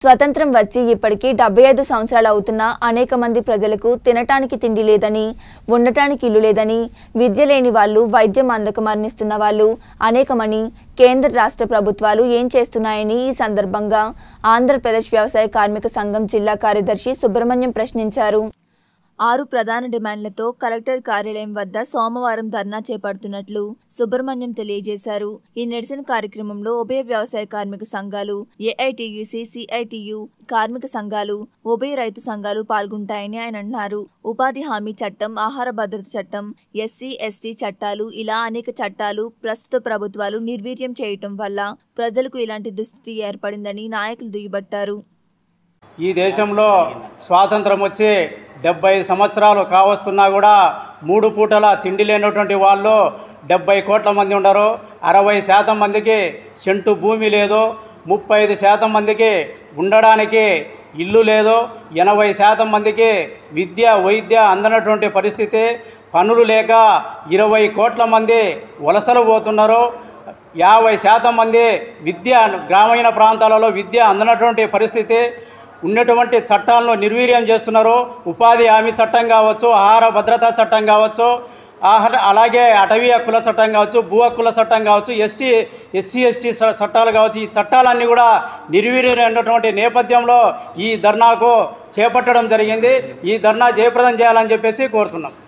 స్వతంత్రం వచ్చి ఇప్పటికీ డెబ్బై ఐదు సంవత్సరాలు అవుతున్నా అనేక మంది ప్రజలకు తినటానికి తిండి లేదని ఉండటానికి ఇల్లు లేదని విద్య లేని వాళ్ళు వైద్యం అందక మరణిస్తున్న వాళ్ళు అనేకమని కేంద్ర రాష్ట్ర ప్రభుత్వాలు ఏం చేస్తున్నాయని ఈ సందర్భంగా ఆంధ్రప్రదేశ్ వ్యవసాయ కార్మిక సంఘం జిల్లా కార్యదర్శి సుబ్రహ్మణ్యం ప్రశ్నించారు ఆరు ప్రధాన డిమాండ్లతో కలెక్టర్ కార్యాలయం వద్ద సోమవారం ధర్నా చేపడుతున్నట్లు సుబ్రహ్మణ్యం తెలియజేశారు ఈ నిరసన కార్యక్రమంలో ఉభయ వ్యవసాయ కార్మిక సంఘాలు ఏఐటియుసి సిఐటియు కార్మిక సంఘాలు ఉభయ రైతు సంఘాలు పాల్గొంటాయని ఆయన అన్నారు ఉపాధి హామీ చట్టం ఆహార భద్రత చట్టం ఎస్సీ ఎస్టీ చట్టాలు ఇలా అనేక చట్టాలు ప్రస్తుత ప్రభుత్వాలు నిర్వీర్యం చేయటం వల్ల ప్రజలకు ఇలాంటి దుస్థితి ఏర్పడిందని నాయకులు దుయ్యబట్టారు ఈ దేశంలో స్వాతంత్రం వచ్చి డెబ్బై సంవత్సరాలు కావస్తున్నా కూడా మూడు పూటల తిండి లేనటువంటి వాళ్ళు డెబ్బై కోట్ల మంది ఉండరు అరవై శాతం మందికి సెంటు భూమి లేదు ముప్పై ఐదు శాతం మందికి ఉండడానికి ఇల్లు లేదు ఎనభై శాతం మందికి విద్య వైద్య అందనటువంటి పరిస్థితి పనులు లేక ఇరవై కోట్ల మంది వలసలు పోతున్నారు యాభై శాతం మంది విద్య గ్రామీణ ప్రాంతాలలో విద్య అందనటువంటి పరిస్థితి ఉన్నటువంటి చట్టాలను నిర్వీర్యం చేస్తున్నారు ఉపాధి హామీ చట్టం కావచ్చు ఆహార భద్రతా చట్టం కావచ్చు ఆహార అలాగే అటవీ హక్కుల చట్టం కావచ్చు భూ హక్కుల చట్టం కావచ్చు ఎస్టీ ఎస్సీ ఎస్టీ చట్టాలు కావచ్చు ఈ చట్టాలన్నీ కూడా నిర్వీర్యమైనటువంటి నేపథ్యంలో ఈ ధర్నాకు చేపట్టడం జరిగింది ఈ ధర్నా జయప్రదం చేయాలని చెప్పేసి కోరుతున్నాం